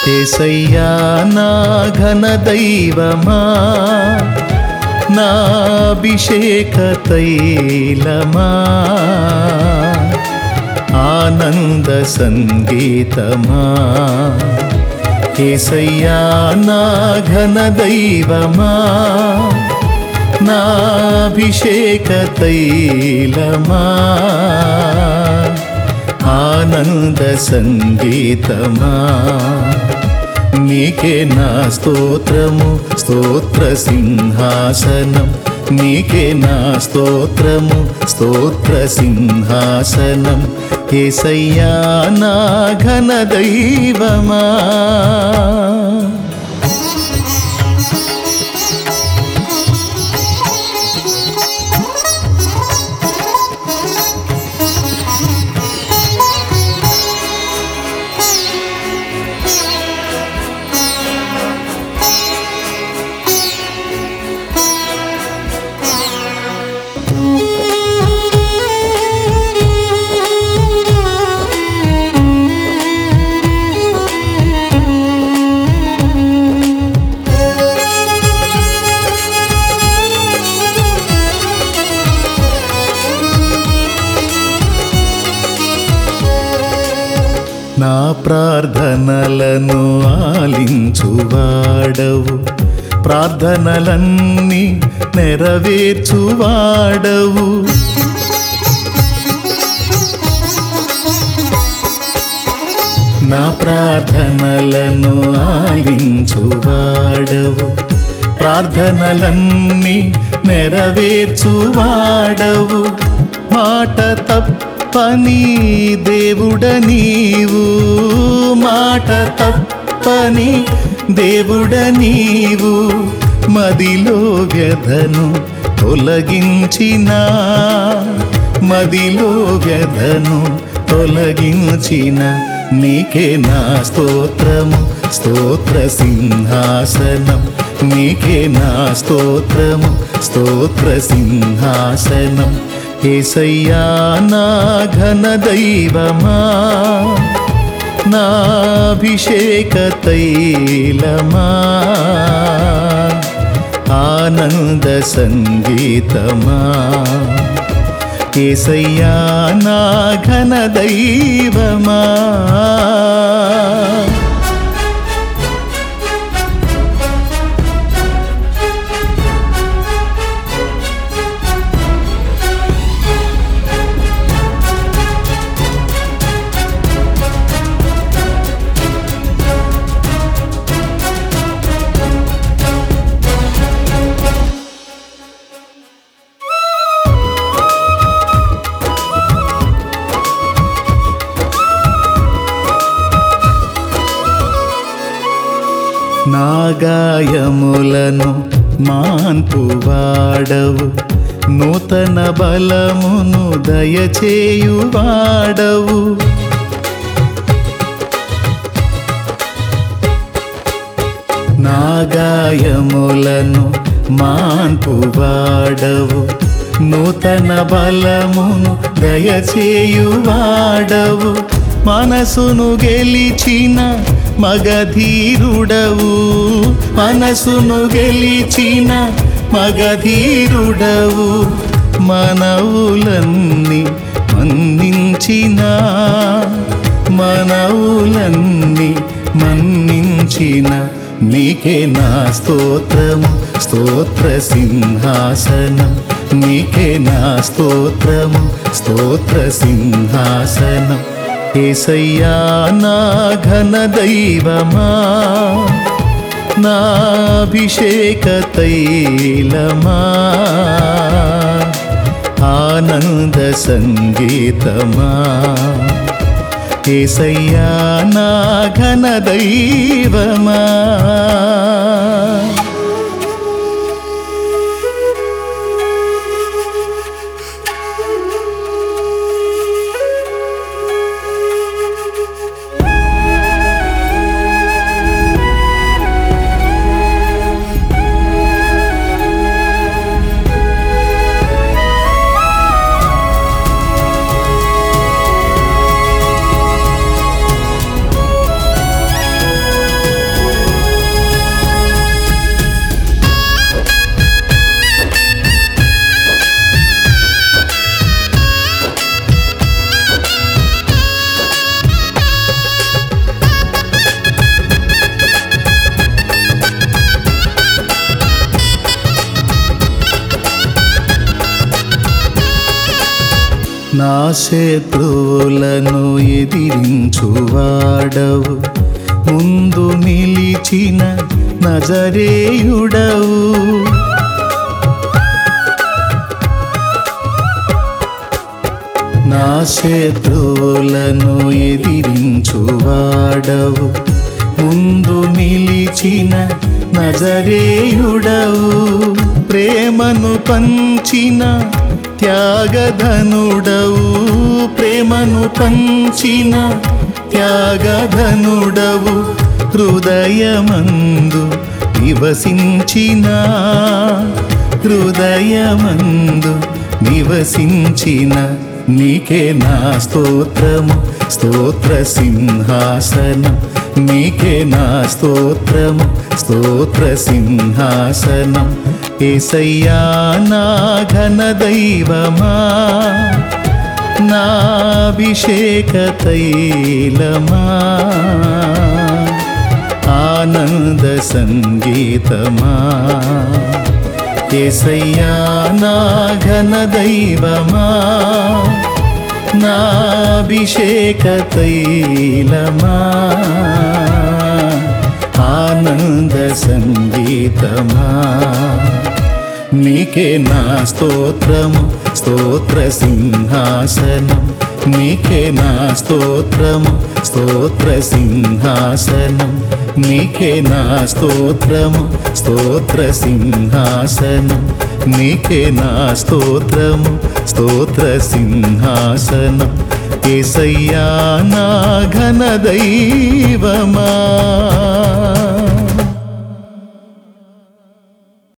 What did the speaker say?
ఏసయ్యా నా ఘన దైవమా నా అభిషేక తైలమా ఆనంద సంగీతమా ఏసయ్యా నా ఘన దైవమా నా అభిషేక తైలమా ఆనంద సంగీతమా నీకే నా స్తోత్రము స్తోత్ర సింహాసనం నీకే నా స్తోత్రము స్తోత్ర సింహాసనం ఏసయ్యా నా ఘన దైవమా నా ప్రార్థనలను ఆలించువాడవు ప్రార్థనలన్నీ నెరవేర్చువాడవు నా ప్రార్థనలను ఆలించువాడవు ప్రార్థనలన్నీ నెరవేర్చువాడవు మాట తప్పని దేవుడ నీవు మాట తప్పని దేవుడ నీవు మదిలో వ్యధను తొలగించిన మదిలో వ్యధను తొలగించిన నీకే నా స్తోత్రము స్తోత్ర సింహాసనం నీకే నా స్తోత్రము స్తోత్ర సింహాసనం ఏసయ్యా నా ఘన దైవమా నా అభిషేక తైలమా ఆనంద సంగీతమా ఏసయ్యా నా ఘన దైవమా నా గాయములను మాన్పువాడవు నూతన బలమును దయచేయువాడవు నా గాయములను మాన్పువాడవు నూతన బలమును దయచేయువాడవు మనసును గెలిచిన మగధీరుడవు మనసును గెలిచిన మగధీరుడవు మనవులన్నీ మన్నించిన మనవులన్నీ మన్నించిన నీకే నా స్తోత్రము స్తోత్ర సింహాసనం నీకే నా స్తోత్రము స్తోత్ర సింహాసనం ఏసయ్యా నా ఘన దైవమా నా అభిషేక తైలమా ఆనంద సంగీతమా ఏసయ్యా నా ఘన దైవమా నా శత్రువులను ఎదిరించువాడవు ముందు నిలిచిన నజరేయుడవు నా శత్రువులను ఎదిరించువాడవు ముందు నిలిచిన నజరేయుడవు ప్రేమను పంచిన త్యాగధనుడవు ప్రేమను పంచిన త్యాగధనుడవు హృదయమందు నివసించిన హృదయమందు నివసించిన నీకే నా స్తోత్రము స్తోత్ర సింహాసనం నీకే నా స్తోత్రము స్తోత్ర సింహాసనం ఏసయ్యా నా ఘన దైవమా నా అభిషేక తైలమా ఆనంద సంగీతమా ఏసయ్యా నా ఘన దైవమా నా అభిషేక తైలమా ఆనంద సంగీతమా నీకే నా స్తోత్రము స్తోత్ర సింహాసనం నీకే నా స్తోత్రము స్తోత్ర సింహాసనం నీకే నా స్తోత్రము స్తోత్ర సింహాసనం నీకే నా స్తోత్రము స్తోత్ర సింహాసనం ఏసయ్యా నా ఘన దైవమా